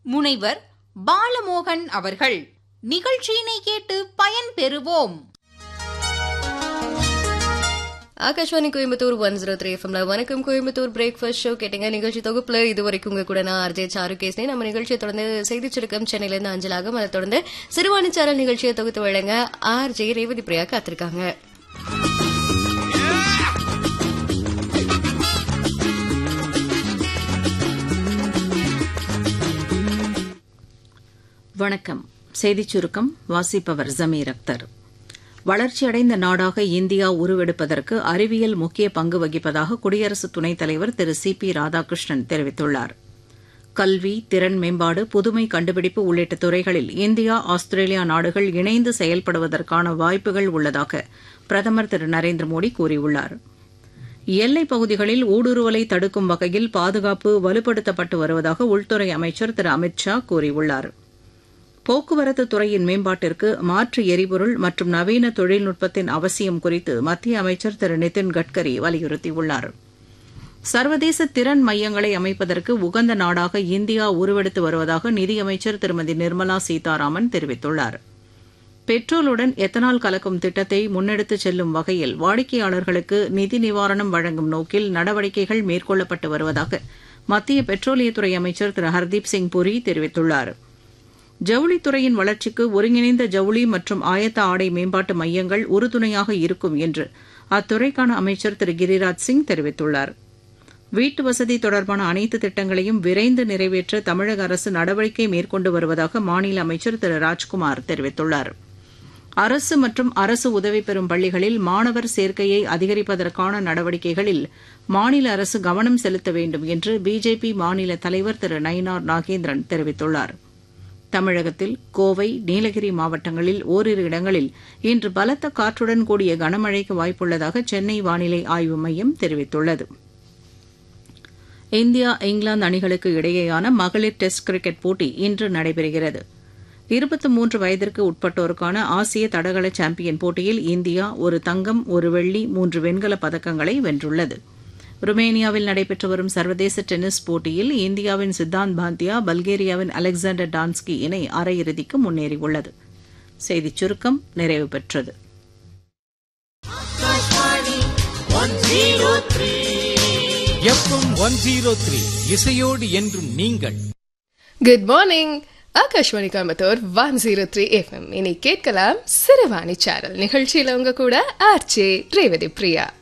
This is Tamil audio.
முனைவர் பாலமோகன் அவர்கள் நிகழ்ச்சியினை கேட்டு பயன் பெறுவோம் Akashvani Coimbatore one zero three எஃப்எம்ல வணக்கம் கோயம்புத்தூர் பிரேக்ஃபாஸ்ட் ஷோ கேட்டீங்க நிகழ்ச்சி தொகுப்புல இது வரைக்கும் உங்க கூட நான் அர்ஜய் சாரு கேஸ்னே நம்ம நிகழ்ச்சியை தொடர்ந்து செய்தி சுருக்கம் சென்னையில இருந்து அஞ்சலாகும் அதை தொடர்ந்து சிறுவாணி சாரல் நிகழ்ச்சியை தொகுத்து வழங்க ஆர் ஜே ரேவதி பிரியா காத்திருக்காங்க வணக்கம் செய்திச் சுருக்கம் வாசிப்பவர் ஜமீர் அக்தர் வளர்ச்சியடைந்த நாடாக இந்தியா உருவெடுப்பதற்கு அறிவியல் முக்கிய பங்கு வகிப்பதாக குடியரசு துணைத் தலைவர் திரு சி பி ராதாகிருஷ்ணன் தெரிவித்துள்ளார் கல்வி திறன் மேம்பாடு புதுமை கண்டுபிடிப்பு உள்ளிட்ட துறைகளில் இந்தியா ஆஸ்திரேலியா நாடுகள் இணைந்து செயல்படுவதற்கான வாய்ப்புகள் உள்ளதாக பிரதமர் திரு நரேந்திர மோடி கூறியுள்ளார் எல்லைப் பகுதிகளில் ஊடுருவலை தடுக்கும் வகையில் பாதுகாப்பு வலுப்படுத்தப்பட்டு வருவதாக உள்துறை அமைச்சர் திரு அமித் ஷா கூறியுள்ளாா் போக்குவரத்து துறையின் மேம்பாட்டிற்கு மாற்று எரிபொருள் மற்றும் நவீன தொழில்நுட்பத்தின் அவசியம் குறித்து மத்திய அமைச்சர் திரு நிதின் கட்கரி வலியுறுத்தியுள்ளார் சர்வதேச திறன் மையங்களை அமைப்பதற்கு உகந்த நாடாக இந்தியா உருவெடுத்து வருவதாக நிதியமைச்சர் திருமதி நிர்மலா சீதாராமன் தெரிவித்துள்ளார் பெட்ரோலுடன் எத்தனால் கலக்கும் திட்டத்தை முன்னெடுத்துச் செல்லும் வகையில் வாடிக்கையாளர்களுக்கு நிதி நிவாரணம் வழங்கும் நோக்கில் நடவடிக்கைகள் மேற்கொள்ளப்பட்டு வருவதாக மத்திய பெட்ரோலியத்துறை அமைச்சர் திரு ஹர்தீப் சிங் புரி தெரிவித்துள்ளாா் ஜவுளித்துறையின் வளர்ச்சிக்கு ஒருங்கிணைந்த ஜவுளி மற்றும் ஆயத்த ஆடை மேம்பாட்டு மையங்கள் உறுதுணையாக இருக்கும் என்று அத்துறைக்கான அமைச்சர் திரு கிரிராஜ் சிங் தெரிவித்துள்ளார் வீட்டு வசதி தொடர்பான அனைத்து திட்டங்களையும் விரைந்து நிறைவேற்ற தமிழக அரசு நடவடிக்கை மேற்கொண்டு வருவதாக மாநில அமைச்சர் திரு ராஜ்குமார் தெரிவித்துள்ளார் அரசு மற்றும் அரசு உதவி பெறும் பள்ளிகளில் மாணவர் சேர்க்கையை அதிகரிப்பதற்கான நடவடிக்கைகளில் மாநில அரசு கவனம் செலுத்த வேண்டும் என்று பிஜேபி மாநில தலைவர் திரு நயினார் நாகேந்திரன் தெரிவித்துள்ளாா் தமிழகத்தில் கோவை நீலகிரி மாவட்டங்களில் ஓரிரு இடங்களில் இன்று பலத்த காற்றுடன் கூடிய கனமழைக்கு வாய்ப்புள்ளதாக சென்னை வானிலை ஆய்வு மையம் தெரிவித்துள்ளது இந்தியா இங்கிலாந்து அணிகளுக்கு இடையேயான மகளிர் டெஸ்ட் கிரிக்கெட் போட்டி இன்று நடைபெறுகிறது இருபத்தி மூன்று வயதிற்கு உட்பட்டோருக்கான ஆசிய தடகள சாம்பியன் போட்டியில் இந்தியா ஒரு தங்கம் ஒரு வெள்ளி மூன்று வெண்கலப் பதக்கங்களை வென்றுள்ளது ருமேனியாவில் நடைபெற்று வரும் சர்வதேச டென்னிஸ் போட்டியில் இந்தியாவின் சித்தாந்த் பாந்தியா பல்கேரியாவின் அலெக்சாண்டர் டான்ஸ்கி இணை அரையிறுதிக்கு முன்னேறியுள்ளது செய்திச் சுருக்கம் நிறைவு பெற்றது எஃப்எம் ஒன் ஜீரோ த்ரீ இசையோடு என்றும் நீங்கள் good morning Akashvani Coimbatore one zero three FM இனி கேட்கலாம் சிறுவாணி சேனல் நிகழ்ச்சியில் உங்க கூட ஆர்ச்சி ரேவதி பிரியா